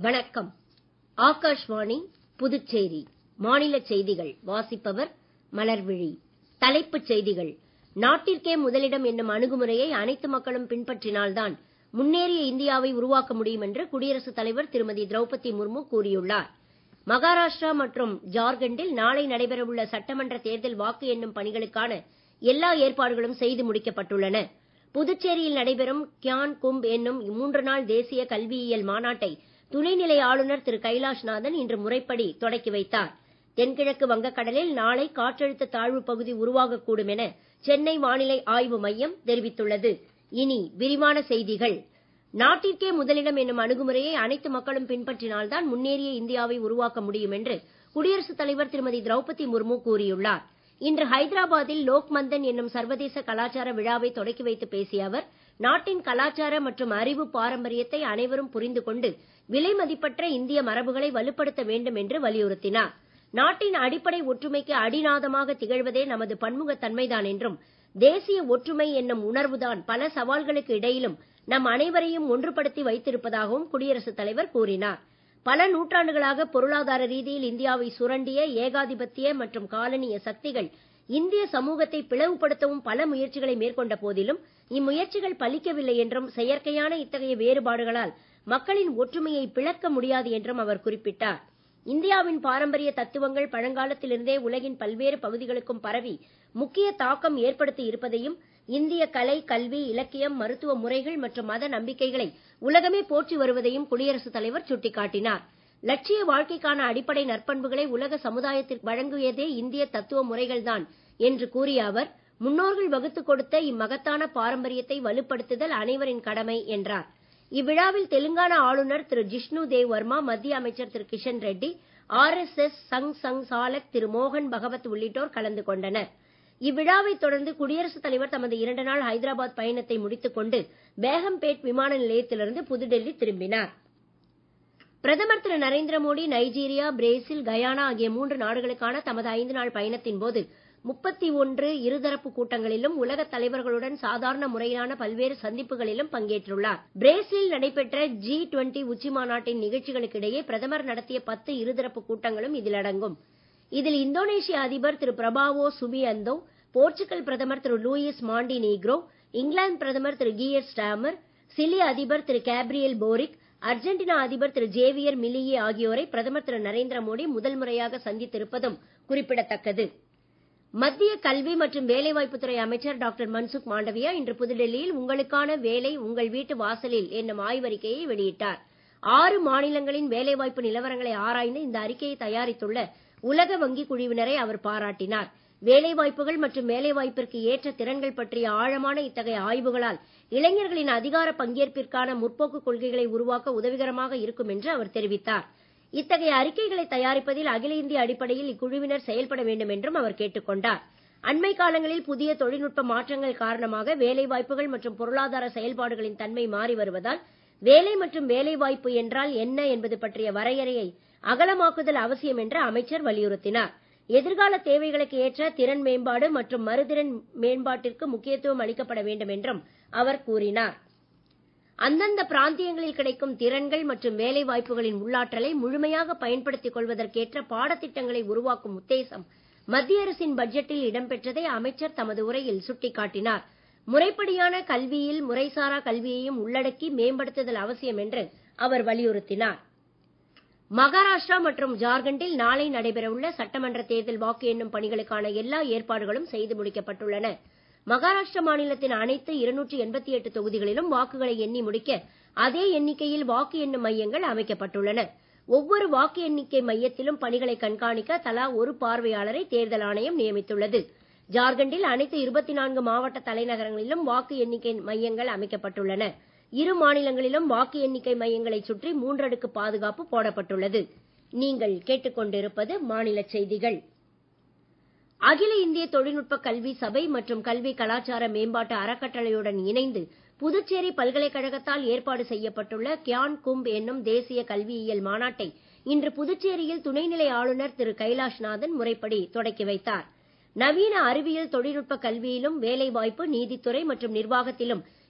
வணக்கம் ஆகாஷ்வாணி புதுச்சேரி மாநிலச் செய்திகள் வாசிப்பவர் மலர்விழி தலைப்புச் செய்திகள் நாட்டிற்கே முதலிடம் என்னும் அணுகுமுறையை அனைத்து மக்களும் பின்பற்றினால்தான் முன்னேறிய இந்தியாவை உருவாக்க முடியும் என்று குடியரசுத் தலைவர் திருமதி திரௌபதி முர்மு கூறியுள்ளார் மகாராஷ்டிரா மற்றும் ஜார்க்கண்டில் நாளை நடைபெறவுள்ள சட்டமன்ற தேர்தல் வாக்கு எண்ணும் பணிகளுக்கான எல்லா ஏற்பாடுகளும் செய்து முடிக்கப்பட்டுள்ளன புதுச்சேரியில் நடைபெறும் கியான் கும்ப் என்னும் மூன்று நாள் தேசிய கல்வியியல் மாநாட்டை துணைநிலை ஆளுநர் திரு கைலாஷ்நாதன் இன்று முறைப்படி தொடக்கி வைத்தார் தென்கிழக்கு வங்கக்கடலில் நாளை காற்றழுத்த தாழ்வு பகுதி உருவாகக்கூடும் என சென்னை வானிலை ஆய்வு மையம் தெரிவித்துள்ளது இனி விரிவான செய்திகள் நாட்டிற்கே முதலிடம் என்னும் அணுகுமுறையை அனைத்து மக்களும் பின்பற்றினால்தான் முன்னேறிய இந்தியாவை உருவாக்க முடியும் என்று குடியரசுத் தலைவர் திருமதி திரௌபதி முர்மு கூறியுள்ளார் இன்று ஹைதராபாத்தில் லோக் மந்தன் என்னும் சர்வதேச கலாச்சார விழாவை தொடக்கி வைத்து பேசிய அவர் நாட்டின் கலாச்சார மற்றும் அறிவு பாரம்பரியத்தை அனைவரும் புரிந்து கொண்டு விலை மதிப்பற்ற இந்திய மரபுகளை வலுப்படுத்த வேண்டும் என்று வலியுறுத்தினார் நாட்டின் அடிப்படை ஒற்றுமைக்கு அடிநாதமாக திகழ்வதே நமது பன்முகத் தன்மைதான் என்றும் தேசிய ஒற்றுமை என்னும் உணர்வுதான் பல சவால்களுக்கு இடையிலும் நம் அனைவரையும் ஒன்றுபடுத்தி வைத்திருப்பதாகவும் குடியரசுத் தலைவர் கூறினார் பல நூற்றாண்டுகளாக பொருளாதார ரீதியில் இந்தியாவை சுரண்டிய ஏகாதிபத்திய மற்றும் காலனிய சக்திகள் இந்திய சமூகத்தை பிளவுபடுத்தவும் பல முயற்சிகளை மேற்கொண்ட போதிலும் இம்முயற்சிகள் பலிக்கவில்லை என்றும் செயற்கையான இத்தகைய வேறுபாடுகளால் மக்களின் ஒற்றுமையை பிளக்க முடியாது என்றும் அவர் குறிப்பிட்டார் இந்தியாவின் பாரம்பரிய தத்துவங்கள் பழங்காலத்திலிருந்தே உலகின் பல்வேறு பகுதிகளுக்கும் பரவி முக்கிய தாக்கம் ஏற்படுத்தி இருப்பதையும் இந்திய கலை கல்வி இலக்கியம் மருத்துவ முறைகள் மற்றும் மத நம்பிக்கைகளை உலகமே போற்றி வருவதையும் குடியரசுத் தலைவர் சுட்டிக்காட்டினார் லட்சிய வாழ்க்கைக்கான அடிப்படை நற்பண்புகளை உலக சமுதாயத்திற்கு வழங்கியதே இந்திய தத்துவ முறைகள்தான் என்று கூறிய அவர் முன்னோர்கள் வகுத்துக் கொடுத்த இம்மகத்தான பாரம்பரியத்தை வலுப்படுத்துதல் அனைவரின் கடமை என்றார் இவ்விழாவில் தெலுங்கானா ஆளுநர் திரு ஜிஷ்ணு தேவ் வர்மா மத்திய அமைச்சர் திரு Kishan Reddy R S S Sangh Sanghchalak திரு மோகன் பகவத் உள்ளிட்டோர் கலந்து கொண்டனர் இவ்விழாவை தொடர்ந்து குடியரசுத் தலைவர் தமது இரண்டு நாள் ஹைதராபாத் பயணத்தை முடித்துக் கொண்டு பேகம்பேட் விமான நிலையத்திலிருந்து புதுடெல்லி திரும்பினார் பிரதமர் திரு Narendra Modi Nigeria Brazil Guyana ஆகிய மூன்று நாடுகளுக்கான தமது ஐந்து நாள் பயணத்தின் போது முப்பத்தி ஒன்று இருதரப்பு கூட்டங்களிலும் உலக தலைவர்களுடன் சாதாரண முறையிலான பல்வேறு சந்திப்புகளிலும் பங்கேற்றுள்ளார் பிரேசிலில் நடைபெற்ற ஜி டுவெண்டி உச்சி மாநாட்டின் நிகழ்ச்சிகளுக்கிடையே பிரதமர் நடத்திய பத்து இருதரப்பு கூட்டங்களும் இதில் அடங்கும் இதில் இந்தோனேஷிய அதிபர் திரு பிரபாவோ சுபியந்தோ போர்ச்சுகல் பிரதமர் திரு லூயிஸ் மாண்டி நீக்ரோ இங்கிலாந்து பிரதமர் திரு கியர் ஸ்டாமர் சிலி அதிபர் திரு கேப்ரியல் போரிக் அர்ஜென்டினா அதிபர் திரு ஜேவியர் மில்லியே ஆகியோரை பிரதமர் திரு நரேந்திர மோடி முதல் முறையாக சந்தித்திருப்பதும் குறிப்பிடத்தக்கது மத்திய கல்வி மற்றும் வேலைவாய்ப்புத்துறை அமைச்சர் டாக்டர் மன்சுக் மாண்டவியா இன்று புதுடெல்லியில் உங்களுக்கான வேலை உங்கள் வீட்டு வாசலில் என்னும் ஆய்வறிக்கையை வெளியிட்டார் ஆறு மாநிலங்களின் வேலைவாய்ப்பு நிலவரங்களை ஆராய்ந்து இந்த அறிக்கையை தயாரித்துள்ள உலக வங்கி குழுவினரை அவர் பாராட்டினார் வேலைவாய்ப்புகள் மற்றும் வேலைவாய்ப்பிற்கு ஏற்ற திறன்கள் பற்றிய ஆழமான இத்தகைய ஆய்வுகளால் இளைஞர்களின் அதிகார பங்கேற்பிற்கான முற்போக்கு கொள்கைகளை உருவாக்க உதவிகரமாக இருக்கும் என்று அவர் தெரிவித்தார் இத்தகைய அறிக்கைகளை தயாரிப்பதில் அகில இந்திய அடிப்படையில் இக்குழுவினர் செயல்பட வேண்டும் என்றும் அவர் கேட்டுக் கொண்டார் அண்மை காலங்களில் புதிய தொழில்நுட்ப மாற்றங்கள் காரணமாக வேலைவாய்ப்புகள் மற்றும் பொருளாதார செயல்பாடுகளின் தன்மை மாறி வருவதால் வேலை மற்றும் வேலைவாய்ப்பு என்றால் என்ன என்பது பற்றிய வரையறையை அகலமாக்குதல் அவசியம் என்று அமைச்சர் வலியுறுத்தினார் எதிர்கால தேவைகளுக்கு ஏற்ற திறன் மேம்பாடு மற்றும் மறுதிறன் மேம்பாட்டிற்கு முக்கியத்துவம் அளிக்கப்பட வேண்டும் என்றும் அவர் கூறினார் அந்தந்த பிராந்தியங்களில் கிடைக்கும் திறன்கள் மற்றும் வேலை வாய்ப்புகளின் உள்ளாற்றலை முழுமையாக பயன்படுத்திக் கொள்வதற்கேற்ற பாடத்திட்டங்களை உருவாக்கும் உத்தேசம் மத்திய அரசின் பட்ஜெட்டில் இடம்பெற்றதை அமைச்சர் தமது உரையில் சுட்டிக்காட்டினார் முறைப்படியான கல்வியில் முறைசாரா கல்வியையும் உள்ளடக்கி மேம்படுத்துதல் அவசியம் என்று அவர் வலியுறுத்தினார் மகாராஷ்டிரா மற்றும் ஜார்க்கண்டில் நாளை நடைபெறவுள்ள சட்டமன்ற தேர்தல் வாக்கு எண்ணும் பணிகளுக்கான எல்லா ஏற்பாடுகளும் செய்து முடிக்கப்பட்டுள்ளன மகாராஷ்டிரா மாநிலத்தின் அனைத்து இருநூற்றி எண்பத்தி எட்டு தொகுதிகளிலும் வாக்குகளை எண்ணி முடிக்க அதே எண்ணிக்கையில் வாக்கு எண்ணும் மையங்கள் அமைக்கப்பட்டுள்ளன ஒவ்வொரு வாக்கு எண்ணிக்கை மையத்திலும் பணிகளை கண்காணிக்க தலா ஒரு பார்வையாளரை தேர்தல் ஆணையம் நியமித்துள்ளது ஜார்க்கண்டில் அனைத்து இருபத்தி நான்கு மாவட்ட தலைநகரங்களிலும் வாக்கு எண்ணிக்கை மையங்கள் அமைக்கப்பட்டுள்ளன இரு மாநிலங்களிலும் வாக்கு எண்ணிக்கை மையங்களை சுற்றி மூன்றடுக்கு பாதுகாப்பு போடப்பட்டுள்ளது நீங்கள் கேட்டுக்கொண்டிருப்பது மாநில செய்திகள் அகில இந்திய தொழில்நுட்ப கல்வி சபை மற்றும் கல்வி கலாச்சார மேம்பாட்டு அறக்கட்டளையுடன் இணைந்து புதுச்சேரி பல்கலைக்கழகத்தால் ஏற்பாடு செய்யப்பட்டுள்ள கியான் கும்ப் என்னும் தேசிய கல்வியியல் மாநாட்டை இன்று புதுச்சேரியில் துணைநிலை ஆளுநர் திரு கைலாஷ்நாதன் முறைப்படி தொடக்கி வைத்தார் நவீன அறிவியல் தொழில்நுட்ப கல்வியிலும் வேலைவாய்ப்பு நீதித்துறை மற்றும் நிர்வாகத்திலும்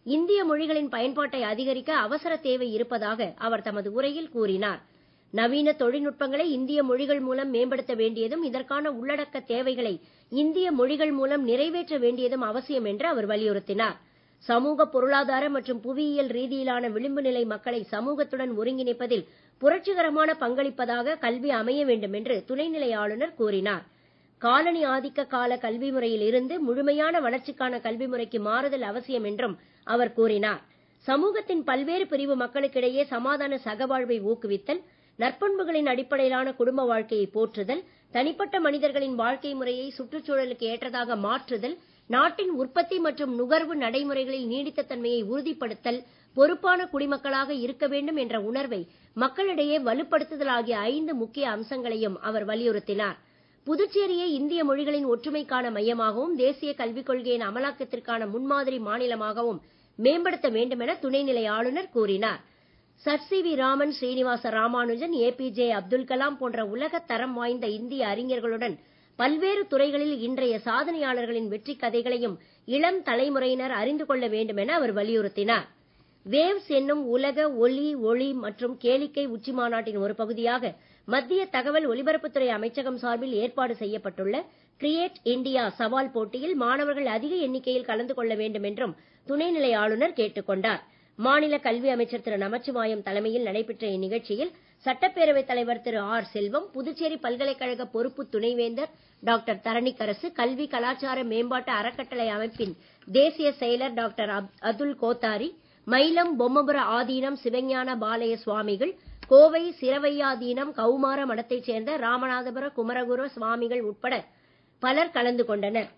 இந்திய மொழிகளின் பயன்பாட்டை அதிகரிக்க அவசர தேவை இருப்பதாக அவர் தமது உரையில் கூறினார் நவீன தொழில்நுட்பங்களை இந்திய மொழிகள் மூலம் மேம்படுத்த வேண்டியதும் இதற்கான உள்ளடக்க தேவைகளை இந்திய மொழிகள் மூலம் நிறைவேற்ற வேண்டியதும் அவசியம் என்று அவர் வலியுறுத்தினார் சமூக பொருளாதார மற்றும் புவியியல் ரீதியிலான விளிம்பு நிலை மக்களை சமூகத்துடன் ஒருங்கிணைப்பதில் புரட்சிகரமான பங்களிப்பதாக கல்வி அமைய வேண்டும் என்று துணைநிலை ஆளுநர் கூறினார் காலனி ஆதிக்க கால கல்வி முறையில் இருந்து முழுமையான வளர்ச்சிக்கான கல்வி முறைக்கு மாறுதல் அவசியம் என்றும் அவர் கூறினார் சமூகத்தின் பல்வேறு பிரிவு மக்களுக்கிடையே சமாதான சகவாழ்வை ஊக்குவித்தல் நற்பண்புகளின் அடிப்படையிலான குடும்ப வாழ்க்கையை போற்றுதல் தனிப்பட்ட மனிதர்களின் வாழ்க்கை முறையை சுற்றுச்சூழலுக்கு ஏற்றதாக மாற்றுதல் நாட்டின் உற்பத்தி மற்றும் நுகர்வு நடைமுறைகளில் நீடித்த தன்மையை உறுதிப்படுத்தல் பொறுப்பான குடிமக்களாக இருக்க வேண்டும் என்ற உணர்வை மக்களிடையே வலுப்படுத்துதல் ஆகிய ஐந்து முக்கிய அம்சங்களையும் அவர் வலியுறுத்தினார் புதுச்சேரியை இந்திய மொழிகளின் ஒற்றுமைக்கான மையமாகவும் தேசிய கல்விக் கொள்கையின் அமலாக்கத்திற்கான முன்மாதிரி மாநிலமாகவும் மேம்படுத்த வேண்டும் என துணைநிலை ஆளுநர் கூறினார் Sir C V Raman Srinivasa Ramanujan APJ Abdul Kalam போன்ற உலக தரம் வாய்ந்த இந்திய அறிஞர்களுடன் பல்வேறு துறைகளில் இன்றைய சாதனையாளர்களின் வெற்றி கதைகளையும் இளம் தலைமுறையினர் அறிந்து கொள்ள வேண்டும் என அவர் வலியுறுத்தினார் வேவ்ஸ் என்னும் உலக ஒலி ஒளி மற்றும் கேளிக்கை உச்சி மாநாட்டின் ஒரு பகுதியாக மத்திய தகவல் ஒலிபரப்புத்துறை அமைச்சகம் சார்பில் ஏற்பாடு செய்யப்பட்டுள்ள கிரியேட் இண்டியா சவால் போட்டியில் மாணவர்கள் அதிக எண்ணிக்கையில் கலந்து கொள்ள வேண்டும் என்றும் துணைநிலை ஆளுநர் கேட்டுக் கொண்டார் மாநில கல்வி அமைச்சர் திரு நமச்சிவாயம் தலைமையில் நடைபெற்ற இந்நிகழ்ச்சியில் சட்டப்பேரவைத் தலைவர் திரு ஆர் செல்வம் புதுச்சேரி பல்கலைக்கழக பொறுப்பு துணைவேந்தர் டாக்டர் தரணிக்கரசு கல்வி கலாச்சார மேம்பாட்டு அறக்கட்டளை அமைப்பின் தேசிய செயலர் டாக்டர் அதுல் கோத்தாரி மயிலம் பொம்மபுர ஆதீனம் சிவஞான பாலய சுவாமிகள் கோவை சிரவையாதீனம் கௌமார மடத்தைச் சேர்ந்த ராமநாதபுர குமரகுரு சுவாமிகள் உட்பட பலர் கலந்து கொண்டனர்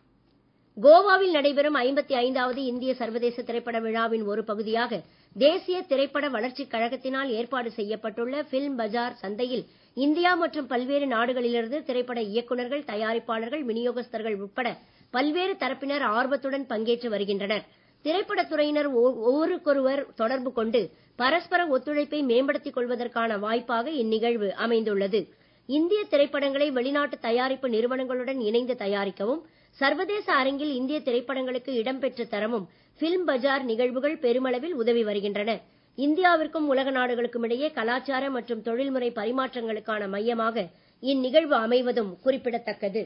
கோவாவில் நடைபெறும் ஐம்பத்தி ஐந்தாவது இந்திய சர்வதேச திரைப்பட விழாவின் ஒரு பகுதியாக தேசிய திரைப்பட வளர்ச்சிக் கழகத்தினால் ஏற்பாடு செய்யப்பட்டுள்ள பில்ம் பஜார் சந்தையில் இந்தியா மற்றும் பல்வேறு நாடுகளிலிருந்து திரைப்பட இயக்குநர்கள் தயாரிப்பாளர்கள் விநியோகஸ்தர்கள் உட்பட பல்வேறு தரப்பினர் ஆர்வத்துடன் பங்கேற்று வருகின்றனர் திரைப்படத் துறையினர் ஒருவருக்கொருவர் தொடர்பு கொண்டு பரஸ்பர ஒத்துழைப்பை மேம்படுத்திக் கொள்வதற்கான வாய்ப்பாக இந்நிகழ்வு அமைந்துள்ளது இந்திய திரைப்படங்களை வெளிநாட்டு தயாரிப்பு நிறுவனங்களுடன் இணைந்து தயாரிக்கவும் சர்வதேச அரங்கில் இந்திய திரைப்படங்களுக்கு இடம்பெற்று தரவும் பில்ம் பஜார் நிகழ்வுகள் பெருமளவில் உதவி வருகின்றன இந்தியாவிற்கும் உலக நாடுகளுக்கும் இடையே கலாச்சார மற்றும் தொழில்முறை பரிமாற்றங்களுக்கான மையமாக இந்நிகழ்வு அமைவதும் குறிப்பிடத்தக்கது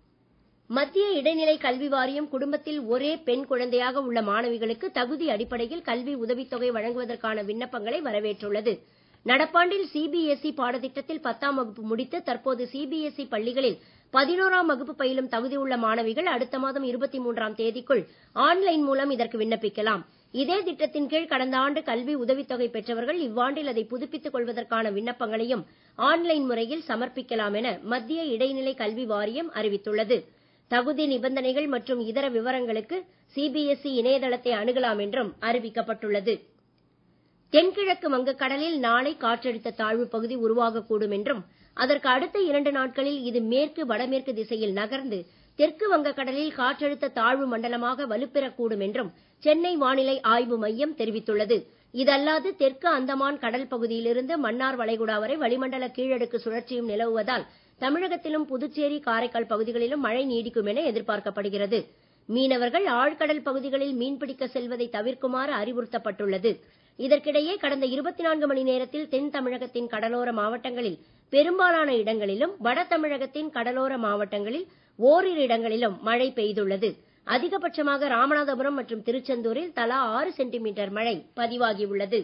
மத்திய இடைநிலை கல்வி வாரியம் குடும்பத்தில் ஒரே பெண் குழந்தையாக உள்ள மாணவிகளுக்கு தகுதி அடிப்படையில் கல்வி உதவித்தொகை வழங்குவதற்கான விண்ணப்பங்களை வரவேற்றுள்ளது நடப்பாண்டில் சிபிஎஸ்இ பாடத்திட்டத்தில் பத்தாம் வகுப்பு முடித்து தற்போது சிபிஎஸ்இ பள்ளிகளில் பதினோராம் வகுப்பு பயிலும் தகுதியுள்ள மாணவிகள் அடுத்த மாதம் இருபத்தி மூன்றாம் தேதிக்குள் ஆன்லைன் மூலம் இதற்கு விண்ணப்பிக்கலாம் இதே திட்டத்தின் கீழ் கடந்த ஆண்டு கல்வி உதவித்தொகை பெற்றவர்கள் இவ்வாண்டில் அதை புதுப்பித்துக் கொள்வதற்கான விண்ணப்பங்களையும் ஆன்லைன் முறையில் சமர்ப்பிக்கலாம் என மத்திய இடைநிலை கல்வி வாரியம் அறிவித்துள்ளது தகுதி நிபந்தனைகள் மற்றும் இதர விவரங்களுக்கு சிபிஎஸ்இ இணையதளத்தை அணுகலாம் என்றும் அறிவிக்கப்பட்டுள்ளது தென்கிழக்கு வங்கக்கடலில் நாளை காற்றழுத்த தாழ்வு பகுதி உருவாகக்கூடும் என்றும் அதற்கு அடுத்த இரண்டு நாட்களில் இது மேற்கு வடமேற்கு திசையில் நகர்ந்து தெற்கு வங்கக்கடலில் காற்றழுத்த தாழ்வு மண்டலமாக வலுப்பெறக்கூடும் என்றும் சென்னை வானிலை ஆய்வு மையம் தெரிவித்துள்ளது இதல்லாது தெற்கு அந்தமான் கடல் பகுதியிலிருந்து மன்னார் வளைகுடா வரை வளிமண்டல கீழடுக்கு சுழற்சியும் நிலவுவதால் தமிழகத்திலும் புதுச்சேரி காரைக்கால் பகுதிகளிலும் மழை நீடிக்கும் என எதிர்பார்க்கப்படுகிறது மீனவர்கள் ஆழ்கடல் பகுதிகளில் மீன்பிடிக்க செல்வதை தவிர்க்குமாறு அறிவுறுத்தப்பட்டுள்ளது இதற்கிடையே கடந்த இருபத்தி நான்கு மணி நேரத்தில் தென் தமிழகத்தின் கடலோர மாவட்டங்களில் பெரும்பாலான இடங்களிலும் வட தமிழகத்தின் கடலோர மாவட்டங்களில் ஓரிரு இடங்களிலும் மழை பெய்துள்ளது அதிகபட்சமாக ராமநாதபுரம் மற்றும் திருச்செந்தூரில் தலா ஆறு சென்டிமீட்டர் மழை பதிவாகியுள்ளது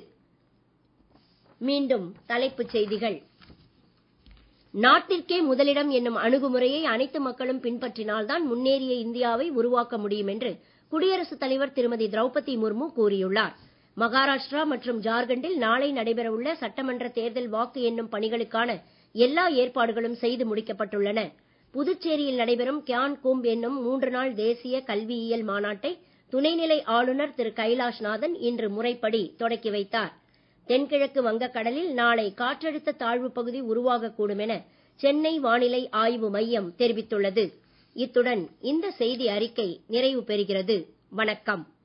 மீண்டும் தலைப்புச் செய்திகள் நாட்டிற்கே முதலிடம் என்னும் அணுகுமுறையை அனைத்து மக்களும் பின்பற்றினால்தான் முன்னேறிய இந்தியாவை உருவாக்க முடியும் என்று குடியரசுத் தலைவர் திருமதி திரௌபதி முர்மு கூறியுள்ளார் மகாராஷ்டிரா மற்றும் ஜார்க்கண்டில் நாளை நடைபெறவுள்ள சட்டமன்ற தேர்தல் வாக்கு எண்ணும் பணிகளுக்கான எல்லா ஏற்பாடுகளும் செய்து முடிக்கப்பட்டுள்ளன புதுச்சேரியில் நடைபெறும் கியான் கும்ப் என்னும் மூன்று நாள் தேசிய கல்வியியல் மாநாட்டை துணைநிலை ஆளுநர் திரு கைலாஷ்நாதன் இன்று முறைப்படி தொடக்கி வைத்தார் தென்கிழக்கு வங்கக்கடலில் நாளை காற்றழுத்த தாழ்வு பகுதி உருவாகக்கூடும் என சென்னை வானிலை ஆய்வு மையம் தெரிவித்துள்ளது இத்துடன் இந்த செய்தி அறிக்கை நிறைவு பெறுகிறது வணக்கம்